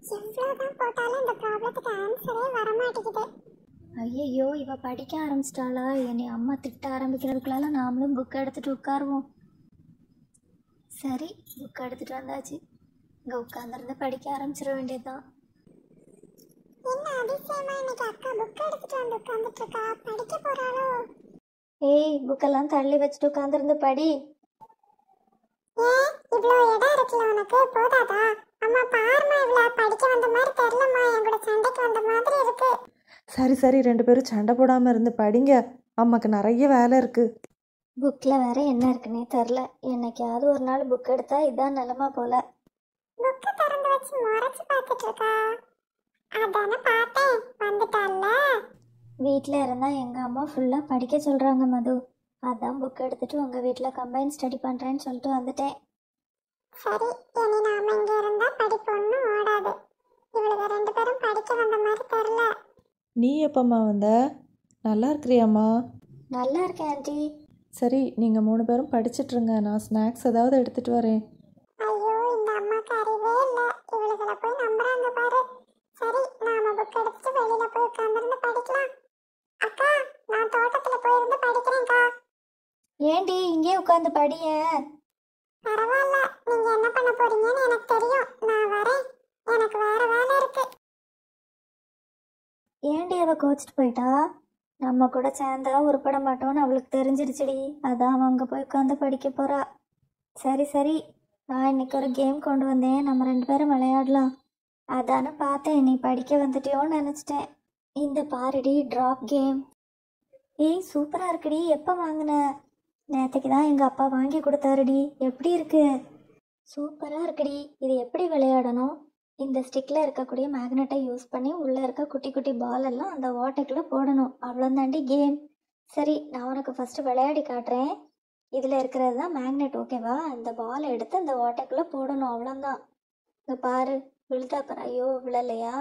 எவ்வளவுதான் போட்டாலும் இந்த ப்ராப்ளத்துக்கு ஆன்சரே வர மாட்டேங்குது ஐயையோ இவ படிக்க ஆரம்பிச்சிட்டாளா என்னை அம்மா திட்ட ஆரம்பிக்கிறதுக்குள்ளால நாமளும் புக் எடுத்துட்டு உட்காருவோம் சரி புக் எடுத்துட்டு வந்தாச்சு இங்கே உட்காந்துருந்து படிக்க ஆரம்பிச்சிட வேண்டியதுதான் என்ன அதிசயமா இன்னைக்கு அக்கா புக் எடுத்துட்டு வந்து உட்கார்ந்துட்டு இருக்கா படிக்க போறாளோ ஏய் புக்கெல்லாம் தள்ளி வச்சுட்டு உட்காந்துருந்து படி ஏன் இவ்ளோ இடம் இருக்குல்ல உனக்கு போதாதா அம்மா பாருமா இவ்ளோ படிக்க வந்த மாதிரி தெரியலம்மா என் கூட சண்டைக்கு வந்த மாதிரி இருக்கு சரி சரி ரெண்டு பேரும் சண்டை போடாமல் இருந்து படிங்க அம்மாக்கு நிறைய வேலை இருக்குது புக்கில் வேற என்ன இருக்குன்னே தெரில என்னைக்காவது ஒரு நாள் புக் எடுத்தா இதான் நிலமா போல புக்க திறந்து வச்சு முறைச்சு பார்த்துட்டு இருக்கா அதானே பார்த்தேன் வந்துட்டால வீட்டில் இருந்தால் எங்கள் அம்மா ஃபுல்லாக படிக்க சொல்கிறாங்க மது அதான் புக் எடுத்துட்டு உங்கள் வீட்டில் கம்பைன் ஸ்டடி பண்ணுறேன்னு சொல்லிட்டு வந்துட்டேன் சரி இனி நாம இங்க இருந்தா படிப்பு ஒண்ணும் ஓடாது இவளுக்கு ரெண்டு பேரும் படிக்க வந்த மாதிரி தெரியல நீ எப்பம்மா வந்த நல்லா இருக்கிறியாம்மா நல்லா இருக்கேன் ஆண்டி சரி நீங்கள் மூணு பேரும் படிச்சிட்ருங்க நான் ஸ்நாக்ஸ் ஏதாவது எடுத்துகிட்டு வரேன் ஐயோ இந்த அம்மாக்கு அறிவே இல்ல இவளுகளை போய் நம்புறாங்க பாரு சரி நாம புக் எடுத்துட்டு வெளியில போய் உட்கார்ந்திருந்து படிக்கலாம் அக்கா நான் தோட்டத்துல போயிருந்து படிக்கிறேன்க்கா ஏண்டி இங்கே உட்காந்து படியேன் பரவாயில்ல நீங்க என்ன பண்ண போறீங்கன்னு எனக்கு தெரியும் நான் வரேன் எனக்கு வேற வேலை இருக்கு ஏண்டி அவ கோச்சிட்டு போயிட்டா நம்ம கூட சேர்ந்தா உருப்பட மாட்டோம்னு அவளுக்கு தெரிஞ்சிருச்சுடி அதான் அவ அங்கே போய் உட்காந்து படிக்க போறா சரி சரி நான் இன்னைக்கு ஒரு கேம் கொண்டு வந்தேன் நம்ம ரெண்டு பேரும் விளையாடலாம் அதானே பார்த்தேன் நீ படிக்க வந்துட்டியோன்னு நினச்சிட்டேன் இந்த பாருடி ட்ராப் கேம் ஏய் சூப்பராக இருக்குடி எப்போ வாங்கின நேற்றுக்கு தான் எங்கள் அப்பா வாங்கி கொடுத்தாருடி எப்படி இருக்கு சூப்பராக இருக்குடி இது எப்படி விளையாடணும் இந்த ஸ்டிக்கில் இருக்கக்கூடிய மேக்னெட்டை யூஸ் பண்ணி உள்ளே இருக்க குட்டி குட்டி பால் எல்லாம் அந்த ஓட்டைக்குள்ளே போடணும் அவ்வளோதாண்டி கேம் சரி நான் உனக்கு ஃபஸ்ட்டு விளையாடி காட்டுறேன் இதில் இருக்கிறது தான் மேக்னெட் ஓகேவா இந்த பாலை எடுத்து அந்த ஓட்டைக்குள்ளே போடணும் அவ்வளோதான் இங்கே பாரு விழுதா பாரு ஐயோ விழலையா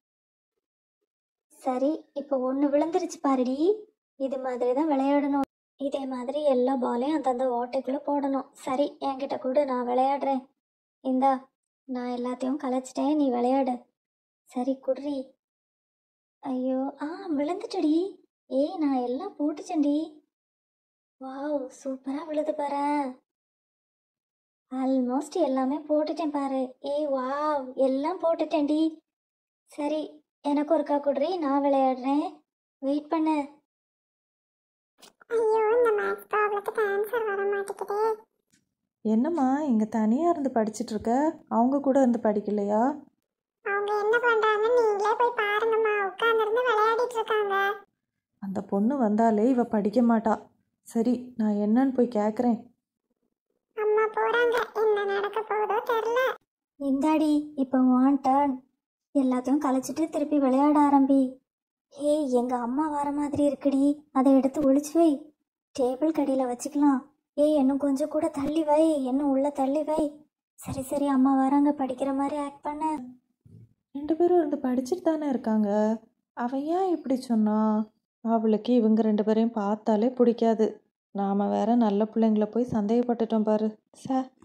சரி இப்போ ஒன்று விழுந்துருச்சு பாருடி இது மாதிரி தான் விளையாடணும் இதே மாதிரி எல்லா பாலையும் அந்தந்த ஓட்டைக்குள்ளே போடணும் சரி என்கிட்ட கூட நான் விளையாடுறேன் இந்தா நான் எல்லாத்தையும் கலைச்சிட்டேன் நீ விளையாடு சரி குட்ரி ஐயோ ஆ விழுந்துட்டடி ஏய் நான் எல்லாம் போட்டுச்சேன்டி வாவ் சூப்பராக விழுது பாரு ஆல்மோஸ்ட் எல்லாமே போட்டுட்டேன் பாரு ஏய் வாவ் எல்லாம் போட்டுட்டேன்டி சரி எனக்கு ஒருக்கா குட்ரி நான் விளையாடுறேன் வெயிட் பண்ணு ஐயோ இந்த மேத்ஸ் ப்ராப்ளத்துக்கு ஆன்சர் வர மாட்டேங்குதே என்னம்மா இங்கே தனியாக இருந்து படிச்சிட்டு இருக்க அவங்க கூட இருந்து படிக்கலையா அவங்க என்ன பண்றாங்கன்னு நீங்களே போய் பாருங்கம்மா உட்கார்ந்திருந்து விளையாடிட்டு இருக்காங்க அந்த பொண்ணு வந்தாலே இவ படிக்க மாட்டா சரி நான் என்னன்னு போய் கேட்குறேன் அம்மா போறாங்க என்ன நடக்க போதோ தெரியல இந்தாடி இப்போ ஒன் டர்ன் எல்லாத்தையும் கலைச்சிட்டு திருப்பி விளையாட ஆரம்பி ஹே எங்கள் அம்மா வர மாதிரி இருக்குடி அதை எடுத்து ஒளிச்சு வை டேபிள் கடியில் வச்சுக்கலாம் ஏய் இன்னும் கொஞ்சம் கூட தள்ளி வை இன்னும் உள்ள தள்ளி வை சரி சரி அம்மா வராங்க படிக்கிற மாதிரி ஆக்ட் பண்ண ரெண்டு பேரும் இருந்து படிச்சுட்டு தானே இருக்காங்க அவன் ஏன் இப்படி சொன்னா அவளுக்கு இவங்க ரெண்டு பேரையும் பார்த்தாலே பிடிக்காது நாம் வேற நல்ல பிள்ளைங்கள போய் சந்தேகப்பட்டுட்டோம் பாரு சே